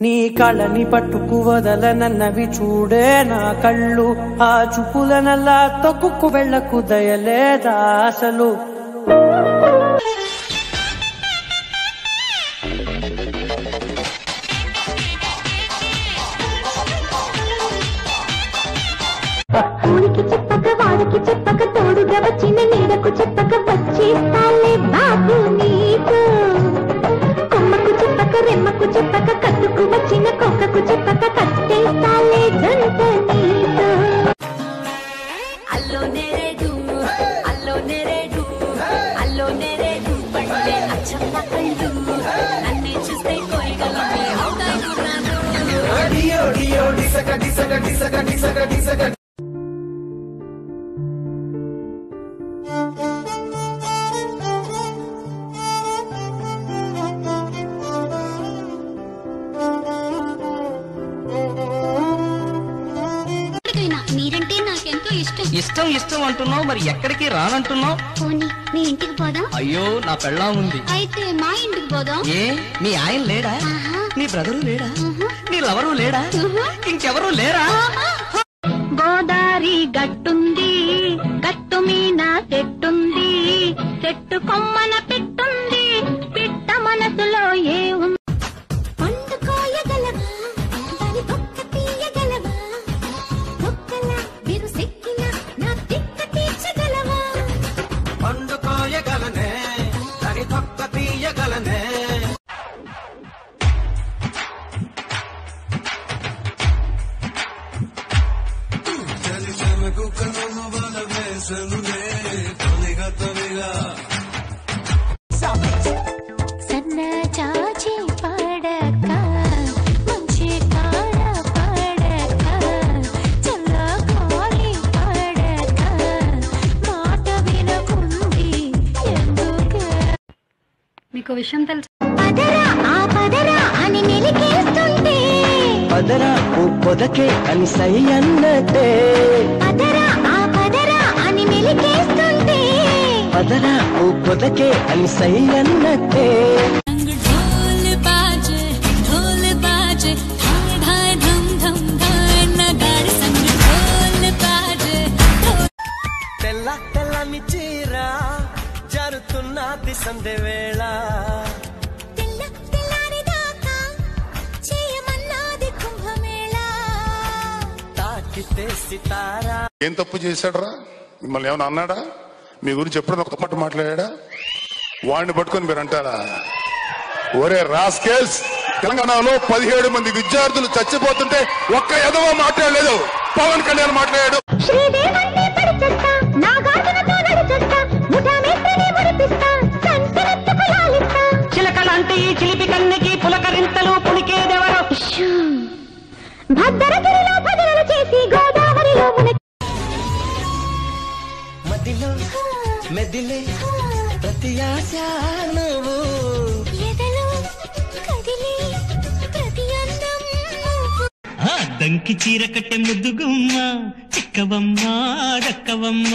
నీ కళని పట్టుకు వదలనన్నవి చూడే నా కళ్ళు ఆ చూపులనల్లా తొక్కుకు వెళ్ళకు దయలేదా అసలు ఊరికి చెప్పక వాడికి చెప్పక తోడుగా వచ్చిన నీడకు చెప్పక వచ్చేస్తాలే బాబు నీకు కొమ్మకు చెప్పక రెమ్మకు చెప్పక కట్టుకు వచ్చిన కొక్కకు చెప్పక కట్టేస్తాలే జంట నీతో అల్లో నెరేడు అల్లో నెరేడు అల్లో నెరేడు పళ్ళే అచ్చమ్మ కళ్ళు నన్నే చూస్తే కోయగలమే అవుతానున్నాను ఎక్కడికైనా మీరంటే నాకెంతో ఇష్టం ఇష్టం ఇష్టం అంటున్నావు మరి ఎక్కడికి రానంటున్నావు పోనీ మీ ఇంటికి పోదాం అయ్యో నా పెళ్ళాం ఉంది అయితే మా ఇంటికి పోదాం ఏ మీ ఆయన లేడా ఆహా. నీ బ్రదరు లేడా నీ లవరు లేడా ఇంకెవరు లేరా గోదారి గట్టుంది గట్టు మీన చెట్టుంది చెట్టు కొమ్మన పెట్టుంది పిట్ట మనసులో ఏ ఉంది పండు కోయగలవా దాని తొక్క తీయగలవా తొక్కల బిరుసెక్కిన నా తిక్క తీర్చగలవా అందుకోయగలనే దాని తొక్క తీయగలనే సన్న చాచి పడక మంచి కాడ పడక చల్ల గాలి పడక మాట వినకుంది ఎందుకే మీకు విషయం తెలుసు పదరా ఆ పదరా అని నిలికేస్తుంటే పదరా ఓ పొదకే అని సై అన్నట్టే పదరా ఆ పదరా అని నిలికేస్తుంటే పదరా ఓ పొదకే అని సై అన్నట్టే ढोल बाजे ढोल बाजे ढाय ढाय धम धम ढाय नगाड़े संग ढोल बाजे తెల్ల తెల్లని చీర జరుతున్నది సందె వేళ తెల్ల తెల్లారి దాకా చేయమన్నది కుంభమేళ తాకితే సితారా ఏం తప్పు చేశాడరా మిమ్మల్ని ఏమైనా అన్నాడా మీ గురించి ఎప్పుడైనా ఒక మాట మాట్లాడా వాడిని పట్టుకొని మీరు అంటారా ఒరే రాస్కేల్స్ తెలంగాణలో పదిహేడు మంది విద్యార్థులు చచ్చిపోతుంటే ఒక్క ఎదవ మాట్లాడలేదు పవన్ కళ్యాణ్ మాట్లాడాడు శ్రీదేవన్నే పడిచేస్తా నాగార్జునతో నడిచేస్తా ముఠామేత్రిని ముడిపిస్తా సంతనెత్తుకు లాలిస్తా చిలకలాంటి ఈ చిలిపి కన్నికి పులకరింతలు పులికేదెవరు భద్రగిరిలో భజనలు చేసి గోదావరిలో మునకి మదిలో మెదిలే ప్రతి ఆశ నువ్వు ఎదలో కదిలే ప్రతి అందం ఆ దంకి చీర కట్టె ముద్దుగుమ్మ చిక్కవమ్మ దక్కవమ్మ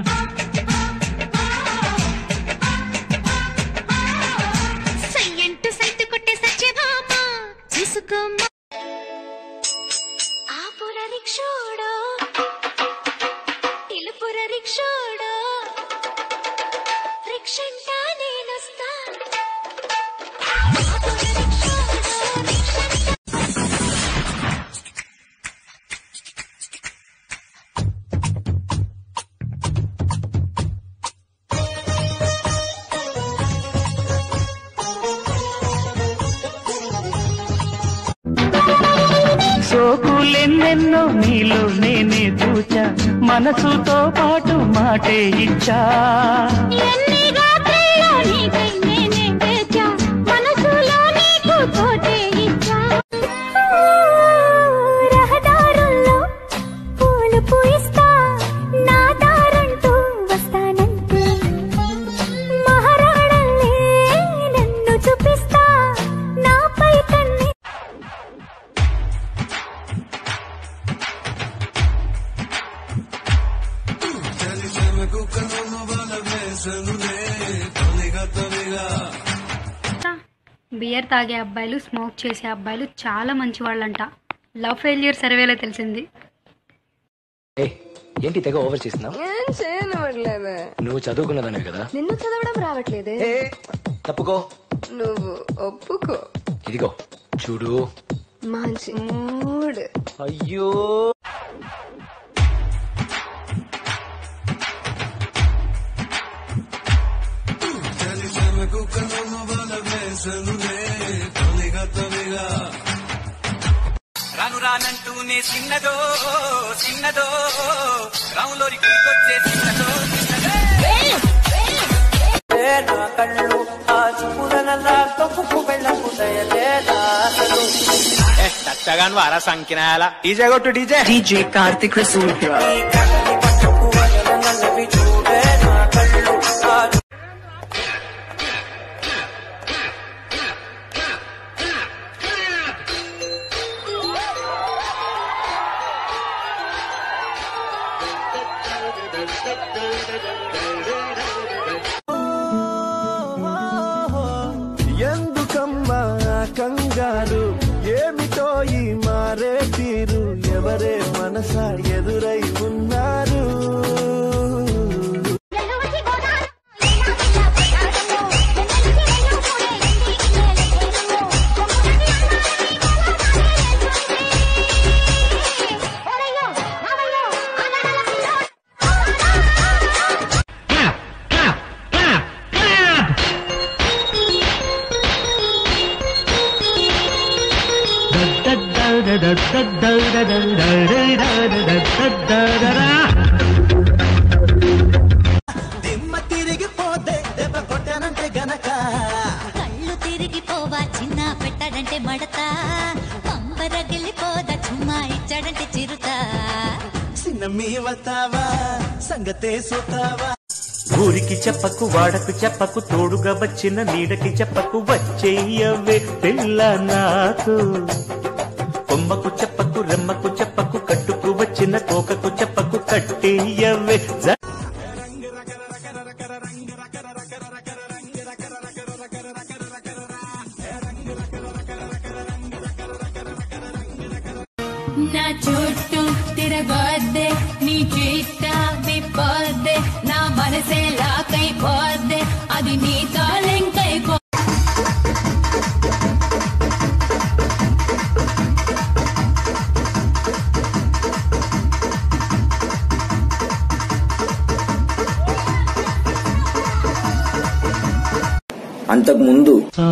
సయ్యంటు సైతు కొట్టే సత్యభామ చూసుకోమ్మ ఆపుర రిక్షోడో ఇలుపుర రిక్షోడో రిక్షంటా నేనొస్తా ఆపుర రిక్షోడో, రిక్షంటా సోకులెన్నెన్నో నీలో నేనే చూచా మనసుతో పాటు మాటే ఇచ్చా ఎన్ని రాత్రిలో నీకై నేనే వేచా మనసులో నీకు తోటే ఇచ్చా రహదారుల్లో పూలు పూయిస్తా నా దారంటూ వస్తానంటూ మహారాణల్లే నన్ను చూపిస్తా నాపై కన్నే Kuka no no vale, se no ne, toniga toniga beer తాగే అబ్బాయిలు స్మోక్ చేసే అబ్బాయిలు చాలా మంచి వాళ్ళంట లవ్ ఫెయిల్యూర్ సర్వేలో తెలిసింది ఏంటి తెగ ఓవర్ చేస్తున్నావు ఏం చేయనివ్వట్లేదే నువ్వు చదువుకున్నదానివి కదా నిన్ను చదవడం రావట్లేదే ఏ తప్పుకో నువ్వు ఒప్పుకో ఇదిగో చూడు మంచి మూడ్ అయ్యో రాను రానంటూనే చిన్నదో చిన్నదో రాములోరి గుడికొచ్చే చిన్నదో ఏ నా కళ్ళు ఆ చూపులనల్లా తొక్కుకు వెళ్ళకు దయలేదా అసలు చచ్చగాను వారా సంకినాయాల డీజే కొట్టు డీజే డీజే కార్తిక్ రసూల్ ఈ కళ్ళని పట్టుకు వదలనన్నవి చూడే నా కళ్ళు ఆ ఎందుకమ్మా కంగారు ఏమిటో ఈ మారే తీరు ఎవరే మనసా ఎదురై ఉన్నారు దిమ్మ తిరిగిపోతే దెబ్బ కొట్టానంటే గనక కళ్ళు తిరిగిపోవా చిన్న పెట్టాడంటే మడత పంపరగిలిపోదా చుమ్మా ఇచ్చాడంటే చిరుత చిన్న మీ వతావా సంగతే సోతావా ఊరికి చెప్పకు వాడకు చెప్పకు తోడుగా వచ్చిన నీడకి చెప్పకు వచ్చేయవే పిల్ల నాకు కొమ్మకు చెప్పకు రెమ్మకు చెప్పకు కట్టుకు వచ్చిన తోకకు చెప్పకు కట్టేయవే జ- నా చుట్టూ తిరగొద్దే నీ చిట్ట విప్పొద్దే నా మనసే లాకైపోద్దే అది నీ తాళెంకైపో అంతకు ముందు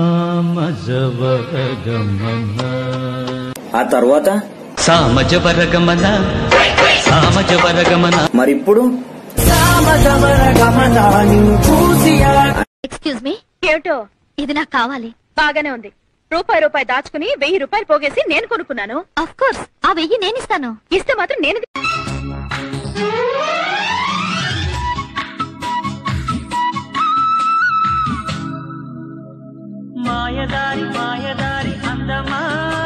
ఆ తర్వాత సామజ వరగమన సామజ వరగమన మరిప్పుడు సామగమన గమన నిన్ను చూసి ఆ- ఎక్స్క్యూజ్ మీ ఏమిటో ఇది నాకు కావాలి బాగానే ఉంది రూపాయి రూపాయి దాచుకుని వెయ్యి రూపాయలు పోగేసి నేను కొనుక్కున్నాను అఫ్ కోర్స్ ఆ వెయ్యి నేను ఇస్తాను ఇస్తే మాత్రం నేను మాయదారి మాయదారి అందమా